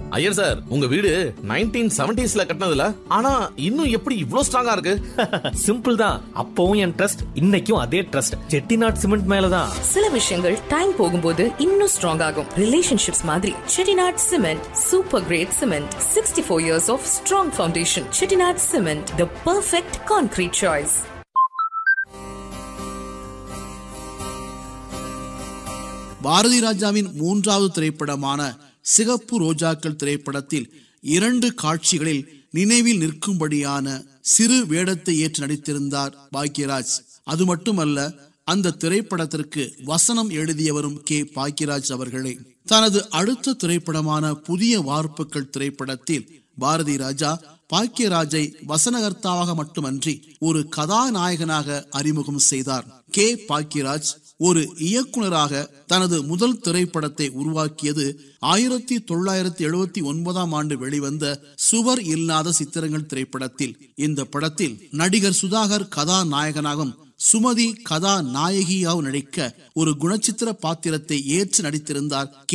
Iyer sir உங்க வீடு nineteen செவன்டிஸ்ல கட்டினதுல ஆனா இன்னும் எப்படி இவ்ளோ ஸ்ட்ராங்கா இருக்கு சிம்பிள் தான் அப்பவும் என் ட்ரஸ்ட் இன்னைக்கும் அதே ட்ரஸ்ட் செட்டிநாட் சிமெண்ட் மேலதான் சில விஷயங்கள் டைம் போகும்போது இன்னும் ஸ்ட்ராங் ஆகும் ரிலேஷன்ஷிப்ஸ் மாதிரி Chettinad cement super great cement sixty four years of strong foundation Chettinad cement the perfect concrete choice Bharathi ராஜாவின் மூன்றாவது திரைப்படமான சிகப்பு ரோஜாக்கள் திரைப்படத்தில் இரண்டு காட்சிகளில் நினைவில் நிற்கும்படியான சிறு வேடத்தை ஏற்று நடித்திருந்தார் பாக்யராஜ் அது மட்டுமல்ல அந்த திரைப்படத்திற்கு வசனம் எழுதியவரும் கே பாக்யராஜ் அவர்களே தனது அடுத்த திரைப்படமான புதிய வார்ப்புகள் திரைப்படத்தில் பாரதி ராஜா பாக்கியராஜை வசனகர்த்தாவாக மட்டுமன்றி ஒரு கதாநாயகனாக அறிமுகம் செய்தார் கே பாக்கியராஜ் ஒரு இயக்குனராக தனது முதல் திரைப்படத்தை உருவாக்கியது ஆயிரத்தி தொள்ளாயிரத்தி எழுபத்தி ஒன்பதாம் ஆண்டு வெளிவந்த சுவர் இல்லாத சித்திரங்கள் திரைப்படத்தில் இந்த படத்தில் நடிகர் சுதாகர் கதாநாயகனாகவும் சுமதி கதாநாயகியாகவும் நடிக்க ஒரு குணச்சித்திர பாத்திரத்தை ஏற்று நடித்திருந்தார் கே